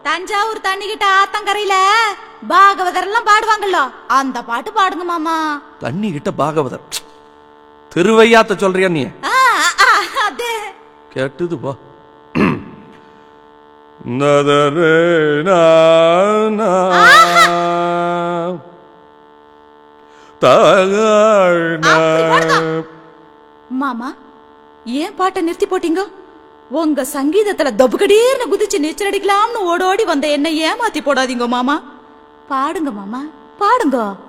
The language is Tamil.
தஞ்சாவூர் தண்ணிக்கிட்ட ஆத்தங்கரையில பாகவதர் எல்லாம் பாடுவாங்கல்ல அந்த பாட்டு பாடுங்க மாமா தண்ணி கிட்ட பாகவதர் திருவையாத்த சொல்றியா நீ ஆ, ஆ, அது கேட்டுது பா நதரே நானா. தகழ்னா. அப்படி பாடுதா? மாமா ஏன் பாட்டை நிறுத்தி போட்டீங்க உங்க சங்கீதத்துல தொபுகடீர்னு குதிச்சு நீச்சல் அடிக்கலாம்னு ஓடோடி வந்த என்ன ஏமாத்தி போடாதீங்க மாமா பாடுங்க மாமா பாடுங்க